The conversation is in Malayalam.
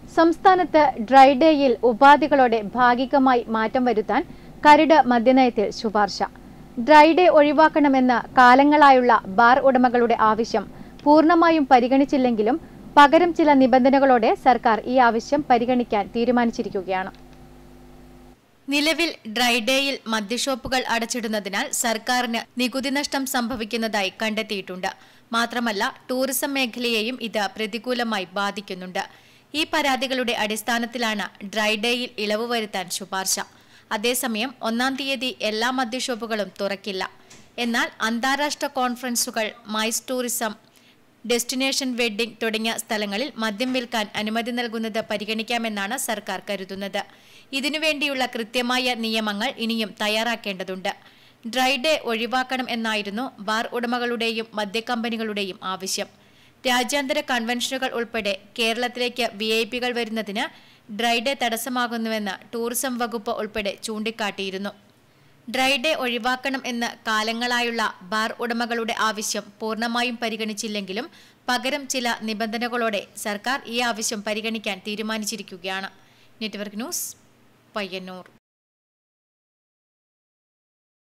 സംസ്ഥാനത്ത് ഡ്രൈ ഡേയിൽ ഉപാധികളോടെ ഭാഗികമായി മാറ്റം വരുത്താൻ കരട് മദ്യനയത്തിൽ ശുപാർശ ഡ്രൈ ഡേ ഒഴിവാക്കണമെന്ന കാലങ്ങളായുള്ള ബാർ ഉടമകളുടെ ആവശ്യം പൂർണ്ണമായും പരിഗണിച്ചില്ലെങ്കിലും പകരം ചില നിബന്ധനകളോടെ സർക്കാർ ഈ ആവശ്യം പരിഗണിക്കാൻ തീരുമാനിച്ചിരിക്കുകയാണ് നിലവിൽ ഡ്രൈ ഡേയിൽ മദ്യഷോപ്പുകൾ അടച്ചിടുന്നതിനാൽ സർക്കാരിന് നികുതി നഷ്ടം സംഭവിക്കുന്നതായി കണ്ടെത്തിയിട്ടുണ്ട് മാത്രമല്ല ടൂറിസം മേഖലയെയും ഇത് പ്രതികൂലമായി ബാധിക്കുന്നുണ്ട് ഈ പരാതികളുടെ അടിസ്ഥാനത്തിലാണ് ഡ്രൈ ഡേയിൽ ഇളവ് വരുത്താൻ ശുപാർശ അതേസമയം ഒന്നാം തീയതി എല്ലാ മദ്യഷോപ്പുകളും തുറക്കില്ല എന്നാൽ അന്താരാഷ്ട്ര കോൺഫറൻസുകൾ മൈസ് ടൂറിസം ഡെസ്റ്റിനേഷൻ വെഡ്ഡിംഗ് തുടങ്ങിയ സ്ഥലങ്ങളിൽ മദ്യം വിൽക്കാൻ അനുമതി നൽകുന്നത് പരിഗണിക്കാമെന്നാണ് സർക്കാർ കരുതുന്നത് ഇതിനുവേണ്ടിയുള്ള കൃത്യമായ നിയമങ്ങൾ ഇനിയും തയ്യാറാക്കേണ്ടതുണ്ട് ഡ്രൈ ഡേ ഒഴിവാക്കണം എന്നായിരുന്നു ബാർ ഉടമകളുടെയും മദ്യക്കമ്പനികളുടെയും ആവശ്യം രാജ്യാന്തര കൺവെൻഷനുകൾ ഉൾപ്പെടെ കേരളത്തിലേക്ക് വി ഐ പികൾ വരുന്നതിന് ഡ്രൈ ഡേ തടസ്സമാകുന്നുവെന്ന് ടൂറിസം വകുപ്പ് ഉൾപ്പെടെ ചൂണ്ടിക്കാട്ടിയിരുന്നു ഡ്രൈ ഡേ ഒഴിവാക്കണം എന്ന് കാലങ്ങളായുള്ള ബാർ ഉടമകളുടെ ആവശ്യം പൂർണ്ണമായും പരിഗണിച്ചില്ലെങ്കിലും പകരം ചില നിബന്ധനകളോടെ സർക്കാർ ഈ ആവശ്യം പരിഗണിക്കാൻ തീരുമാനിച്ചിരിക്കുകയാണ് നെറ്റ്വർക്ക് ന്യൂസ് പയ്യന്നൂർ